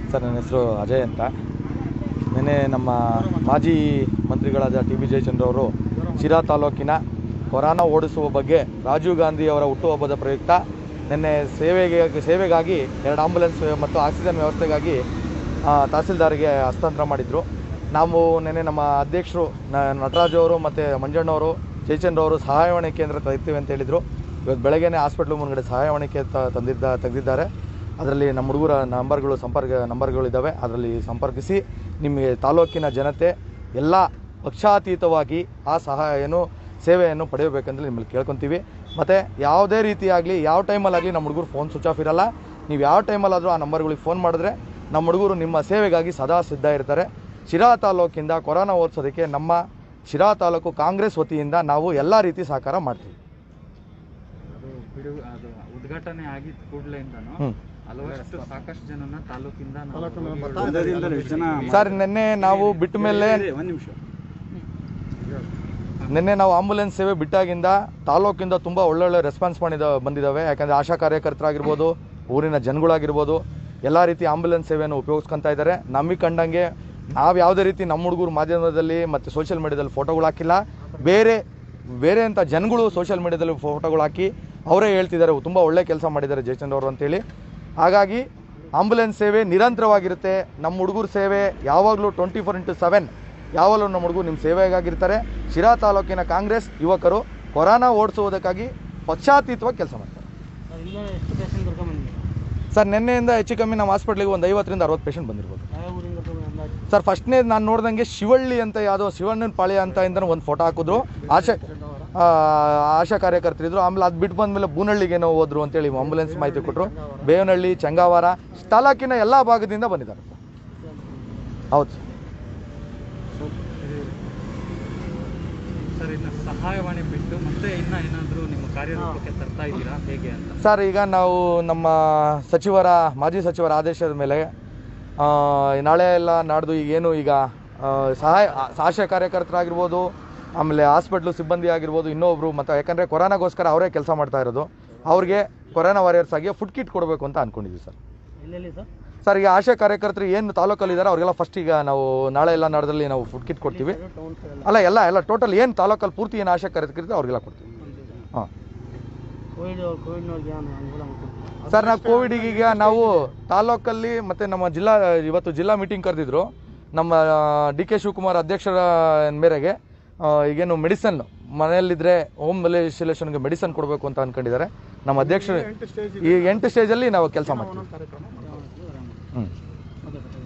Sir ನನ್ನ ಹೆಸರು ಅಜಯ್ ಅಂತ ನಿನ್ನೆ ನಮ್ಮ ಮಾಜಿ ಮಂತ್ರಿಗಳಾದ ಟಿ ಬಿ ಜಯಚಂದ್ರ ಅವರು ಶಿರಾ ತಾಲೂಕಿನ ಕೊರೋನಾ ಓಡಿಸುವ ಬಗ್ಗೆ ರಾಜೀವ್ ಗಾಂಧಿ ಅವರ ಹುಟ್ಟುಹಬ್ಬದ ಪ್ರಯುಕ್ತ ನಿನ್ನೆ ಸೇವೆಗೆ ಸೇವೆಗಾಗಿ ಎರಡು ಆಂಬುಲೆನ್ಸ್ ಮತ್ತು ಆಕ್ಸಿಜನ್ ವ್ಯವಸ್ಥೆಗಾಗಿ ಆ, ತಹಸೀಲ್ದಾರ್ಗೆ ಹಸ್ತಾಂತರ ಮಾಡಿದರು ನಾವು ನಿನ್ನೆ ನಮ್ಮ ಅಧ್ಯಕ್ಷರು ನ- ನಟರಾಜ್ ಅವರು ಮತ್ತು ಮಂಜಣ್ಣವರು ಜಯಚಂದ್ರ ಅವರು ಸಹಾಯವಾಣಿ ಕೇಂದ್ರ ತೆಗಿತೀವಿ ಅಂತ ಹೇಳಿದರು ಇವತ್ತು ಬೆಳಗ್ಗೆನೇ ಹಾಸ್ಪಿಟ್ಲ್ ಮುಂದ್ಗಡೆ ಸಹಾಯವಾಣಿ ಕೇಂದ್ರ ತಂದಿದ್ದ ತೆಗೆದಿದ್ದಾರೆ ಅದರಲ್ಲಿ ನಮ್ಮ ಹುಡುಗರ ನಂಬರ್ಗಳು ಸಂಪರ್ಕ ನಂಬರ್ಗಳಿದ್ದಾವೆ ಅದರಲ್ಲಿ ಸಂಪರ್ಕಿಸಿ ನಿಮಗೆ ತಾಲೂಕಿನ ಜನತೆ ಎಲ್ಲ ಪಕ್ಷಾತೀತವಾಗಿ ಆ ಸಹಾಯ ಏನು ಸೇವೆಯನ್ನು ಪಡೆಯಬೇಕಂತ ನಿಮ್ಮಲ್ಲಿ ಕೇಳ್ಕೊತೀವಿ ಮತ್ತು ಯಾವುದೇ ರೀತಿಯಾಗಲಿ ಯಾವ ಟೈಮಲ್ಲಾಗಲಿ ನಮ್ಮ ಹುಡುಗರು ಫೋನ್ ಸ್ವಿಚ್ ಆಫ್ ಇರಲ್ಲ ನೀವು ಯಾವ ಟೈಮಲ್ಲಾದರೂ ಆ ನಂಬರ್ಗಳಿಗೆ ಫೋನ್ ಮಾಡಿದ್ರೆ ನಮ್ಮ ಹುಡುಗರು ನಿಮ್ಮ ಸೇವೆಗಾಗಿ ಸದಾ ಸಿದ್ಧ ಇರ್ತಾರೆ ಶಿರಾ ತಾಲೂಕಿಂದ ಕೊರೋನಾ ಓದಿಸೋದಕ್ಕೆ ನಮ್ಮ ಶಿರಾ ತಾಲೂಕು ಕಾಂಗ್ರೆಸ್ ವತಿಯಿಂದ ನಾವು ಎಲ್ಲ ರೀತಿ ಸಹಕಾರ ಮಾಡ್ತೀವಿ ಅದು ಬಿಡು ಅದು ಉದ್ಘಾಟನೆ ಆಗಿದ ಕೂಡಲೆಯಿಂದನು ಹ್ಞೂ ಹಲವಷ್ಟು ಸಾಕಷ್ಟು ಜನನ ತಾಲೂಕಿಂದ ನಾವು ಹೃದಯದಿಂದ ಎಷ್ಟು ಜನ ಸರ್ ನಿನ್ನೆ ನಾವು ಬಿಟ್ಟ ಮೇಲೆ ಒಂದು ನಿಮಿಷ ನಿನ್ನೆ ನಾವು ಆಂಬುಲೆನ್ಸ್ ಸೇವೆ ಬಿಟ್ಟಾಗಿಂದ ತಾಲೂಕಿಂದ ತುಂಬ ಒಳ್ಳೊಳ್ಳೆ ರೆಸ್ಪಾನ್ಸ್ ಮಾಡಿದ ಬಂದಿದ್ದಾವೆ ಯಾಕಂದರೆ ಆಶಾ ಕಾರ್ಯಕರ್ತರಾಗಿರ್ಬೋದು ಊರಿನ ಜನಗಳಾಗಿರ್ಬೋದು ಎಲ್ಲ ರೀತಿ ಆಂಬುಲೆನ್ಸ್ ಸೇವೆಯನ್ನು ಉಪಯೋಗಿಸ್ಕೊತಾ ಇದ್ದಾರೆ ನಮಗೆ ಕಂಡಂಗೆ ನಾವು ಯಾವುದೇ ರೀತಿ ನಮ್ಮ ಹುಡುಗರು ಮಾಧ್ಯಮದಲ್ಲಿ ಮತ್ತು ಸೋಷಿಯಲ್ ಮೀಡಿಯಾದಲ್ಲಿ ಫೋಟೋಗಳು ಹಾಕಿಲ್ಲ ಬೇರೆ ಬೇರೆ ಅಂತ ಜನಗಳು ಸೋಷಿಯಲ್ ಮೀಡಿಯಾದಲ್ಲಿ ಫೋಟೋಗಳು ಹಾಕಿ ಅವರೇ ಹೇಳ್ತಿದ್ದಾರೆ ತುಂಬ ಒಳ್ಳೆ ಕೆಲಸ ಮಾಡಿದ್ದಾರೆ ಜಯಚಂದ್ರ ಅವರು ಅಂತೇಳಿ ಹಾಗಾಗಿ ಆಂಬುಲೆನ್ಸ್ ಸೇವೆ ನಿರಂತರವಾಗಿರುತ್ತೆ ನಮ್ಮ ಹುಡುಗರ ಸೇವೆ ಯಾವಾಗಲೂ ಟ್ವೆಂಟಿ ಫೋರ್ ಇಂಟು ಸೆವೆನ್ ಯಾವಾಗಲೂ ನಮ್ಮ ಹುಡುಗರು ನಿಮ್ಮ ಸೇವೆಗಾಗಿರ್ತಾರೆ ಶಿರಾ ತಾಲೂಕಿನ ಕಾಂಗ್ರೆಸ್ ಯುವಕರು ಕೊರೋನಾ ಓಡಿಸುವುದಕ್ಕಾಗಿ ಪಕ್ಷಾತೀತವಾಗಿ ಕೆಲಸ ಮಾಡ್ತಾರೆ ಇಲ್ಲೇ ಎಷ್ಟು ಪೇಷಂಟ್ ಕರ್ಕೊಂಬಂದಿದ್ದೀರಾ ಸರ್ ನಿನ್ನೆಯಿಂದ ಹೆಚ್ಚು ಕಮ್ಮಿ ನಮ್ಮ ಹಾಸ್ಪಿಟ್ಲಿಗೆ ಒಂದು ಐವತ್ತರಿಂದ ಅರವತ್ತು ಪೇಷಂಟ್ ಬಂದಿರ್ಬೋದು ಯಾವ ಊರಿಂದ ಬಂದು ಅಂದಾಜು ಸರ್ ಫಸ್ಟ್ನೇ ನಾನು ನೋಡ್ದಂಗೆ ಶಿವಳ್ಳಿ ಅಂತ ಯಾವುದೋ ಶಿವಣ್ಣನ ಪಾಳ್ಯ ಅಂತ ಇಂದ ಒಂದು ಫೋಟೋ ಹಾಕಿದ್ರು ಆಶಾ ಆ, ಆಶಾ ಕಾರ್ಯಕರ್ತರಿದ್ರು ಆಮೇಲೆ ಅದು ಬಿಟ್ಟು ಬಂದಮೇಲೆ ಬೂನಹಳ್ಳಿಗೆ ಏನೋ ಹೋದ್ರು ಅಂತೇಳಿ ಆಂಬುಲೆನ್ಸ್ ಮಾಹಿತಿ ಕೊಟ್ಟರು ಬೇವನಹಳ್ಳಿ ಚಂಗಾವಾರ ತಾಲೂಕಿನ ಎಲ್ಲ ಭಾಗದಿಂದ ಬಂದಿದ್ದಾರೆ ಹೌದು ಸರ್ ಇನ್ನು ಸಹಾಯವಾಣಿ ಬಿಟ್ಟು ಮತ್ತೆ ಇನ್ನ ಏನಾದರೂ ನಿಮ್ಮ ಕಾರ್ಯರೂಪಕ್ಕೆ ತರ್ತಾ ಇದ್ದೀರಾ ಹೇಗೆ ಅಂತ ಸರ್ ಈಗ ನಾವು ನಮ್ಮ ಸಚಿವರ ಮಾಜಿ ಸಚಿವರ ಆದೇಶದ ಮೇಲೆ ಆ, ನಾಳೆ ಎಲ್ಲ ನಾಡ್ದು ಈಗೇನು ಈಗ ಆ, ಸಹಾಯ ಆ- ಆಶಾ ಕಾರ್ಯಕರ್ತರಾಗಿರ್ಬೋದು ಆಮೇಲೆ ಹಾಸ್ಪಿಟ್ಲು ಸಿಬ್ಬಂದಿ ಆಗಿರ್ಬೋದು ಇನ್ನೊಬ್ರು ಮತ್ತು ಯಾಕಂದರೆ ಕೊರೋನಾಗೋಸ್ಕರ ಅವರೇ ಕೆಲಸ ಮಾಡ್ತಾ ಇರೋದು ಅವ್ರಿಗೆ ಕೊರೋನಾ ವಾರಿಯರ್ಸ್ ಆಗಿ ಫುಡ್ ಕಿಟ್ ಕೊಡಬೇಕು ಅಂತ ಅಂದ್ಕೊಂಡಿದ್ದೀವಿ ಸರ್ ಎಲ್ಲೆಲ್ಲಿ ಸರ್ ಸರ್ ಈಗ ಆಶಾ ಕಾರ್ಯಕರ್ತರು ಏನು ತಾಲೂಕಲ್ಲಿ ಇದ್ದಾರೆ ಅವ್ರಿಗೆಲ್ಲ ಫಸ್ಟ್ ಈಗ ನಾವು ನಾಳೆ ಎಲ್ಲ ನಾಡ್ದಲ್ಲಿ ನಾವು ಫುಡ್ ಕಿಟ್ ಕೊಡ್ತೀವಿ ಟೌನ್ ಸೈಡ್ ಅಲ್ಲ ಎಲ್ಲ ಎಲ್ಲ ಟೋಟಲ್ ಏನು ತಾಲೂಕಲ್ಲಿ ಪೂರ್ತಿ ಏನು ಆಶಾ ಕಾರ್ಯಕರ್ತರು ಅವ್ರಿಗೆಲ್ಲ ಕೊಡ್ತೀವಿ ಹಾಂ ಕೋವಿಡ್ ಕೋವಿಡ್ನವ್ರಿಗೆ ಏನು ಅನುಕೂಲ ಮಾಡ್ಕೊಡ್ತೀರಾ? ಸರ್ ನಾವು ಕೋವಿಡಿಗೀಗ ನಾವು ತಾಲೂಕಲ್ಲಿ ಮತ್ತು ನಮ್ಮ ಜಿಲ್ಲಾ ಇವತ್ತು ಜಿಲ್ಲಾ ಮೀಟಿಂಗ್ ಕರೆದಿದ್ರು ನಮ್ಮ ಡಿ ಕೆ ಶಿವಕುಮಾರ್ ಅಧ್ಯಕ್ಷರ ಮೇರೆಗೆ ಆ, ಈಗೇನು ಮೆಡಿಸನ್ ಮನೆಯಲ್ಲಿದ್ದರೆ ಹೋಮ್ ಐಸೋಲೇಷನ್ಗೆ ಮೆಡಿಸನ್ ಕೊಡಬೇಕು ಅಂತ ಅಂದ್ಕೊಂಡಿದ್ದಾರೆ ನಮ್ಮ ಅಧ್ಯಕ್ಷರು ಈ ಎಂಟು ಸ್ಟೇಜಲ್ಲಿ ನಾವು ಕೆಲಸ ಮಾಡ್ತೀವಿ ಹ್ಞೂ ಓಕೆ ಸರ್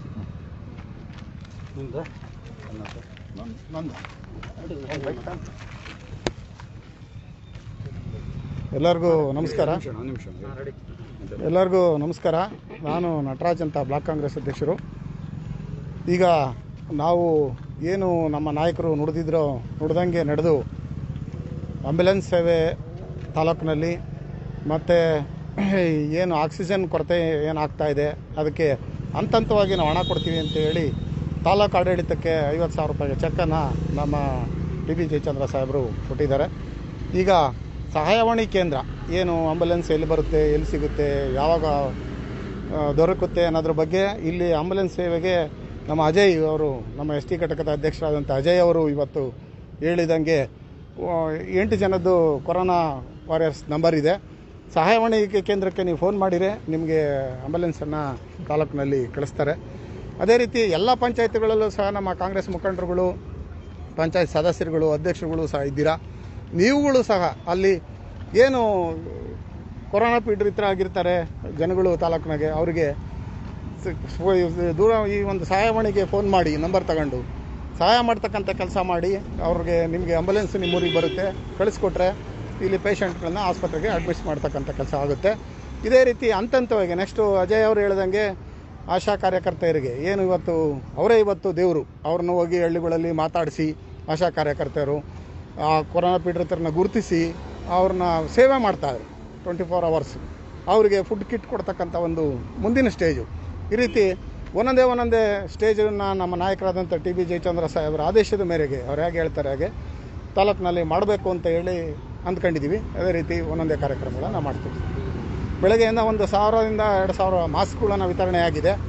ಎಲ್ಲರಿಗೂ ನಮಸ್ಕಾರ ಒಂದು ನಿಮಿಷ ಎಲ್ಲರಿಗೂ ನಮಸ್ಕಾರ ನಾನು ನಟರಾಜ್ ಅಂತ ಬ್ಲಾಕ್ ಕಾಂಗ್ರೆಸ್ ಅಧ್ಯಕ್ಷರು ಈಗ ನಾವು ಏನು ನಮ್ಮ ನಾಯಕರು ನುಡಿದಿದ್ರೋ ನುಡ್ದಂಗೆ ನಡೆದು ಆಂಬ್ಯುಲೆನ್ಸ್ ಸೇವೆ ತಾಲೂಕಿನಲ್ಲಿ ಮತ್ತು ಏನು ಆಕ್ಸಿಜನ್ ಕೊರತೆ ಏನಾಗ್ತಾ ಇದೆ ಅದಕ್ಕೆ ಹಂತ ಹಂತವಾಗಿ ನಾವು ಹಣ ಕೊಡ್ತೀವಿ ಅಂತ ಹೇಳಿ ತಾಲೂಕು ಆಡಳಿತಕ್ಕೆ ಐವತ್ತು ಸಾವಿರ ರೂಪಾಯಿಗೆ ಚೆಕ್ಕನ್ನು ನಮ್ಮ ಟಿ ಬಿ ಜಯಚಂದ್ರ ಸಾಹೇಬರು ಕೊಟ್ಟಿದ್ದಾರೆ ಈಗ ಸಹಾಯವಾಣಿ ಕೇಂದ್ರ ಏನು ಆಂಬುಲೆನ್ಸ್ ಎಲ್ಲಿ ಬರುತ್ತೆ ಎಲ್ಲಿ ಸಿಗುತ್ತೆ ಯಾವಾಗ ಆ, ದೊರಕುತ್ತೆ ಅನ್ನೋದ್ರ ಬಗ್ಗೆ ಇಲ್ಲಿ ಆಂಬುಲೆನ್ಸ್ ಸೇವೆಗೆ ನಮ್ಮ ಅಜಯ್ ಅವರು ನಮ್ಮ ಎಸ್ ಟಿ ಘಟಕದ ಅಧ್ಯಕ್ಷರಾದಂಥ ಅಜಯ್ ಅವರು ಇವತ್ತು ಹೇಳಿದಂಗೆ ಆ, ಎಂಟು ಜನದ್ದು ಕೊರೋನಾ ವಾರಿಯರ್ಸ್ ನಂಬರ್ ಇದೆ ಸಹಾಯವಾಣಿ ಕೇಂದ್ರಕ್ಕೆ ನೀವು ಫೋನ್ ಮಾಡಿದರೆ ನಿಮಗೆ ಆಂಬುಲೆನ್ಸನ್ನು ತಾಲೂಕಿನಲ್ಲಿ ಕಳಿಸ್ತಾರೆ ಅದೇ ರೀತಿ ಎಲ್ಲ ಪಂಚಾಯತ್ಗಳಲ್ಲೂ ಸಹ ನಮ್ಮ ಕಾಂಗ್ರೆಸ್ ಮುಖಂಡರುಗಳು ಪಂಚಾಯತ್ ಸದಸ್ಯರುಗಳು ಅಧ್ಯಕ್ಷರುಗಳು ಸಹ ಇದ್ದೀರಾ ನೀವುಗಳು ಸಹ ಅಲ್ಲಿ ಏನು ಕೊರೋನಾ ಪೀಡಿತರಾಗಿರ್ತಾರೆ ಜನಗಳು ತಾಲೂಕಿನಾಗೆ ಅವರಿಗೆ ಸ- ಸ- ದೂರ ಈ ಒಂದು ಸಹಾಯವಾಣಿಗೆ ಫೋನ್ ಮಾಡಿ ನಂಬರ್ ತಗೊಂಡು ಸಹಾಯ ಮಾಡ್ತಕ್ಕಂಥ ಕೆಲಸ ಮಾಡಿ ಅವ್ರಿಗೆ ನಿಮಗೆ ಆಂಬುಲೆನ್ಸ್ ನಿಮ್ಮೂರಿಗೆ ಬರುತ್ತೆ ಕಳಿಸ್ಕೊಟ್ರೆ ಇಲ್ಲಿ ಪೇಷಂಟ್ಗಳನ್ನ ಆಸ್ಪತ್ರೆಗೆ ಅಡ್ಮಿಟ್ ಮಾಡ್ತಕ್ಕಂಥ ಕೆಲಸ ಆಗುತ್ತೆ ಇದೇ ರೀತಿ ಹಂತ ಹಂತವಾಗಿ ನೆಕ್ಸ್ಟು ಅಜಯ್ ಅವರು ಹೇಳ್ದಂಗೆ ಆಶಾ ಕಾರ್ಯಕರ್ತೆಯರಿಗೆ ಏನು ಇವತ್ತು ಅವರೇ ಇವತ್ತು ದೇವರು ಅವ್ರನ್ನ ಹೋಗಿ ಹಳ್ಳಿಗಳಲ್ಲಿ ಮಾತಾಡಿಸಿ ಆಶಾ ಕಾರ್ಯಕರ್ತರು ಆ ಕೊರೋನಾ ಪೀಡಿತರನ್ನ ಗುರುತಿಸಿ ಅವ್ರನ್ನ ಸೇವೆ ಮಾಡ್ತಾರೆ ಟ್ವೆಂಟಿ ಫೋರ್ ಅವರ್ಸ್ ಅವರಿಗೆ ಫುಡ್ ಕಿಟ್ ಕೊಡ್ತಕ್ಕಂಥ ಒಂದು ಮುಂದಿನ ಸ್ಟೇಜು ಈ ರೀತಿ ಒಂದೊಂದೇ ಒಂದೊಂದೇ ಸ್ಟೇಜನ್ನು ನಮ್ಮ ನಾಯಕರಾದಂಥ ಟಿ ಬಿ ಜಯಚಂದ್ರ ಸಾಹೇಬರ ಆದೇಶದ ಮೇರೆಗೆ ಅವ್ರು ಹೇಗೆ ಹೇಳ್ತಾರೆ ಹಾಗೆ ತಾಲೂಕಿನಲ್ಲಿ ಮಾಡಬೇಕು ಅಂತ ಹೇಳಿ ಅಂದ್ಕೊಂಡಿದ್ದೀವಿ ಅದೇ ರೀತಿ ಒಂದೊಂದೇ ಕಾರ್ಯಕ್ರಮಗಳನ್ನು ಮಾಡ್ತೀವಿ ಬೆಳಗ್ಗೆಯಿಂದ ಒಂದು ಸಾವಿರದಿಂದ ಎರಡು ಸಾವಿರ ಮಾಸ್ಕ್ಗಳನ್ನು ವಿತರಣೆ ಆಗಿದೆ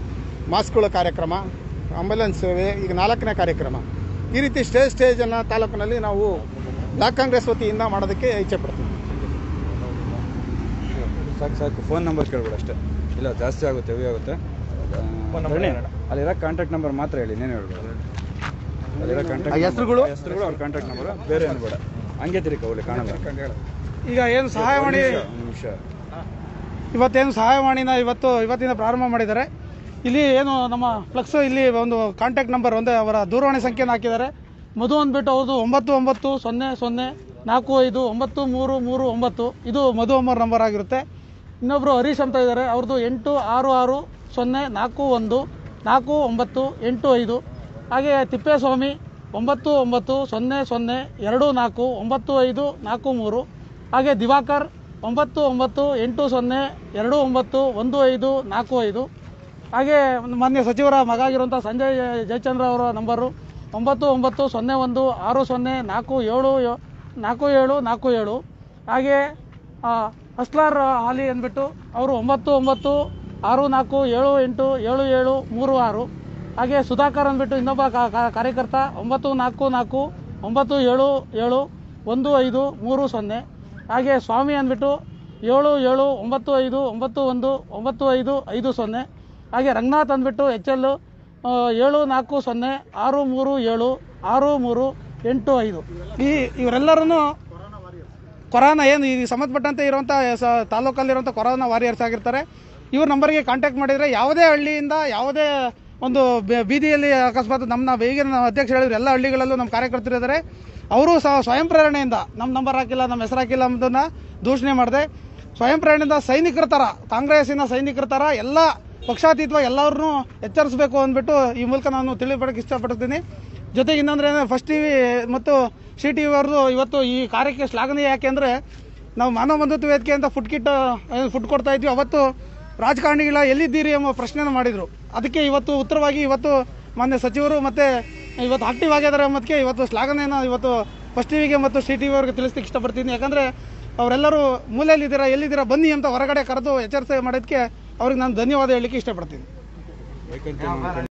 ಮಾಸ್ಕ್ಗಳ ಕಾರ್ಯಕ್ರಮ ಆಂಬ್ಯುಲೆನ್ಸ್ ಸೇವೆ ಈಗ ನಾಲ್ಕನೇ ಕಾರ್ಯಕ್ರಮ ಈ ರೀತಿ ಸ್ಟೇಜ್ ಸ್ಟೇಜನ್ನು ತಾಲೂಕಿನಲ್ಲಿ ನಾವು ಬ್ಲಾಕ್ ಕಾಂಗ್ರೆಸ್ ವತಿಯಿಂದ ಮಾಡೋದಕ್ಕೆ ಇಚ್ಛೆ ಪಡ್ತೀವಿ ಸಾಕು ಸಾಕು ಫೋನ್ ನಂಬರ್ ಕೇಳ್ಬಿಡು ಅಷ್ಟೇ ಇಲ್ಲ ಜಾಸ್ತಿ ಆಗುತ್ತೆ ಹೆವಿ ಆಗುತ್ತೆ Phone number ಧರಣಿ, ಹೇಳೋಣ. ಅಲ್ಲಿರೋ ಕಾಂಟ್ಯಾಕ್ಟ್ ನಂಬರ್ ಮಾತ್ರ ಹೇಳಿ ಇನ್ನೇನು ಹೇಳ್ಬೇಡ ಅಲ್ಲಿರೋ ಆ ಕಾಂಟ್ಯಾಕ್ಟ್ ಹೆಸ್ರುಗಳು? ಹೆಸರುಗಳು ಅವ್ರ ಕಾಂಟ್ಯಾಕ್ಟ್ ನಂಬರ್ ಬೇರೆ ಏನು ಬೇಡ ಹಂಗೆ ತಿರ್ಕ ಅವಳಿ ಕಾಣಲ್ಲ ಈಗ ಏನು ಸಹಾಯವಾಣಿ ಒಂದು ನಿಮಿಷ ಇವತ್ತೇನು ಸಹಾಯವಾಣಿನ ಇವತ್ತು ಇವತ್ತಿಂದ ಪ್ರಾರಂಭ ಮಾಡಿದ್ದಾರೆ ಇಲ್ಲಿ ಏನು ನಮ್ಮ ಫ್ಲೆಕ್ಸ್ ಇಲ್ಲಿ ಒಂದು ಕಾಂಟ್ಯಾಕ್ಟ್ ನಂಬರ್ ಒಂದು ಅವರ ದೂರವಾಣಿ ಸಂಖ್ಯೆನ ಹಾಕಿದ್ದಾರೆ ಮಧು ಅಂದ್ಬಿಟ್ಟು ಅವ್ರದ್ದು ಒಂಬತ್ತು ಒಂಬತ್ತು ಸೊನ್ನೆ ಸೊನ್ನೆ ನಾಲ್ಕು ಐದು ಒಂಬತ್ತು ಮೂರು ಮೂರು ಒಂಬತ್ತು ಇದು ಮಧು ಅಮ್ಮರ್ ನಂಬರ್ ಆಗಿರುತ್ತೆ ಇನ್ನೊಬ್ಬರು ಹರೀಶ್ ಅಂತ ಇದ್ದಾರೆ ಅವ್ರದ್ದು ಎಂಟು ಆರು ಆರು ಸೊನ್ನೆ ನಾಲ್ಕು ಒಂದು ನಾಲ್ಕು ಒಂಬತ್ತು ಎಂಟು ಐದು ಹಾಗೆ ತಿಪ್ಪೇಸ್ವಾಮಿ ಒಂಬತ್ತು ಒಂಬತ್ತು ಸೊನ್ನೆ ಸೊನ್ನೆ ಎರಡು ನಾಲ್ಕು ಒಂಬತ್ತು ಐದು ನಾಲ್ಕು ಮೂರು ಹಾಗೆ ದಿವಾಕರ್ ಒಂಬತ್ತು ಒಂಬತ್ತು ಎಂಟು ಸೊನ್ನೆ ಎರಡು ಒಂಬತ್ತು ಒಂದು ಐದು ನಾಲ್ಕು ಐದು ಹಾಗೆ ಮಾನ್ಯ ಸಚಿವರ ಮಗ ಆಗಿರುವಂಥ ಸಂಜಯ್ ಜಯಚಂದ್ರ ಅವರ ನಂಬರು ಒಂಬತ್ತು ಒಂಬತ್ತು ಸೊನ್ನೆ ಒಂದು ಆರು ಸೊನ್ನೆ ನಾಲ್ಕು ಏಳು ಯೋ- ನಾಲ್ಕು ಏಳು ನಾಲ್ಕು ಏಳು ಹಾಗೆ ಆ, ಅಸ್ಲಾರ್ ಹಾಲಿ ಅಂದ್ಬಿಟ್ಟು ಅವರು ಒಂಬತ್ತು ಒಂಬತ್ತು ಆರು ನಾಲ್ಕು ಏಳು ಎಂಟು ಏಳು ಏಳು ಮೂರು ಆರು ಹಾಗೆ ಸುಧಾಕರ್ ಅಂದ್ಬಿಟ್ಟು ಇನ್ನೊಬ್ಬ ಕಾ- ಕಾ- ಕಾರ್ಯಕರ್ತ ಒಂಬತ್ತು ನಾಲ್ಕು ನಾಲ್ಕು ಒಂಬತ್ತು ಏಳು ಏಳು ಒಂದು ಐದು ಮೂರು ಸೊನ್ನೆ ಹಾಗೆ ಸ್ವಾಮಿ ಅಂದ್ಬಿಟ್ಟು ಏಳು ಏಳು ಒಂಬತ್ತು ಐದು ಒಂಬತ್ತು ಒಂದು ಒಂಬತ್ತು ಐದು ಐದು ಸೊನ್ನೆ ಹಾಗೆ ರಂಗನಾಥ್ ಅಂದ್ಬಿಟ್ಟು ಎಚ್ ಎಲ್ ಏಳು ನಾಲ್ಕು ಸೊನ್ನೆ ಆರು ಮೂರು ಏಳು ಆರು ಮೂರು ಎಂಟು ಐದು ಈ ಇವರೆಲ್ಲರೂ ಕೊರೋನಾ ಏನು ಈ ಸಂಬಂಧಪಟ್ಟಂತೆ ಇರುವಂಥ ಸ- ತಾಲೂಕಲ್ಲಿರುವಂಥ ಕೊರೋನಾ ವಾರಿಯರ್ಸ್ ಆಗಿರ್ತಾರೆ ಇವ್ರ ನಂಬರ್ಗೆ ಕಾಂಟ್ಯಾಕ್ಟ್ ಮಾಡಿದರೆ ಯಾವುದೇ ಹಳ್ಳಿಯಿಂದ ಯಾವುದೇ ಒಂದು ಬೆ- ಬೀದಿಯಲ್ಲಿ ಅಕಸ್ಮಾತ್ ನಮ್ಮ ಬೇಗ ನಮ್ಮ ಅಧ್ಯಕ್ಷ ಹೇಳಿದ್ರು ಎಲ್ಲ ಹಳ್ಳಿಗಳಲ್ಲೂ ನಮ್ಮ ಕಾರ್ಯಕರ್ತರು ಇದ್ದಾರೆ ಅವರು ಸಹ ಸ್ವಯಂ ಪ್ರೇರಣೆಯಿಂದ ನಮ್ಮ ನಂಬರ್ ಹಾಕಿಲ್ಲ ನಮ್ಮ ಹೆಸರು ಹಾಕಿಲ್ಲ ಅನ್ನೋದನ್ನ ದೂಷಣೆ ಮಾಡಿದೆ ಸ್ವಯಂ ಪ್ರೇರಣೆಯಿಂದ ಸೈನಿಕರ ಥರ ಕಾಂಗ್ರೆಸ್ಸಿನ ಸೈನಿಕರ ಥರ ಎಲ್ಲ ಪಕ್ಷಾತೀತವಾಗಿ ಎಲ್ಲರನ್ನೂ ಎಚ್ಚರಿಸಬೇಕು ಅಂದ್ಬಿಟ್ಟು ಈ ಮೂಲಕ ನಾನು ತಿಳಿಪಡಕ್ಕೆ ಇಷ್ಟಪಡ್ತೀನಿ ಜೊತೆಗೆ ಇನ್ನೊಂದ್ರೆ ಫಸ್ಟ್ ಟಿ ವಿ ಮತ್ತು ಸಿ ಟಿ ವಿ ಅವ್ರದ್ದು ಇವತ್ತು ಈ ಕಾರ್ಯಕ್ಕೆ ಶ್ಲಾಘನೀಯ ಯಾಕೆ ಅಂದರೆ ನಾವು ಮಾನವ ಬಂಧುತ್ವ ವೇದಿಕೆ ಅಂತ ಫುಡ್ ಕಿಟ್ ಫುಡ್ ಕೊಡ್ತಾ ಇದ್ವಿ ಅವತ್ತು ರಾಜಕಾರಣಿಗಳ ಎಲ್ಲಿದ್ದೀರಿ ಎಂಬ ಪ್ರಶ್ನೆನ ಮಾಡಿದರು ಅದಕ್ಕೆ ಇವತ್ತು ಉತ್ತರವಾಗಿ ಇವತ್ತು ಮಾನ್ಯ ಸಚಿವರು ಮತ್ತು ಇವತ್ತು ಆಕ್ಟಿವ್ ಆಗಿದ್ದಾರೆ ಎಂಬುದಕ್ಕೆ ಇವತ್ತು ಶ್ಲಾಘನೆಯನ್ನು ಇವತ್ತು ಫಸ್ಟ್ ಟಿವಿಗೆ ಮತ್ತು ಸಿ ಟಿ ವಿ ಅವ್ರಿಗೆ ತಿಳಿಸ್ಲಿಕ್ಕೆ ಇಷ್ಟಪಡ್ತೀನಿ ಯಾಕಂದರೆ ಅವರೆಲ್ಲರೂ ಮೂಲೆಯಲ್ಲಿದ್ದೀರಾ ಎಲ್ಲಿದ್ದೀರಾ ಬನ್ನಿ ಅಂತ ಹೊರಗಡೆ ಕರೆದು ಎಚ್ಚರಿಕೆ ಮಾಡೋದಕ್ಕೆ ಅವ್ರಿಗೆ ನಾನು ಧನ್ಯವಾದ ಹೇಳಲಿಕ್ಕೆ ಇಷ್ಟಪಡ್ತೀನಿ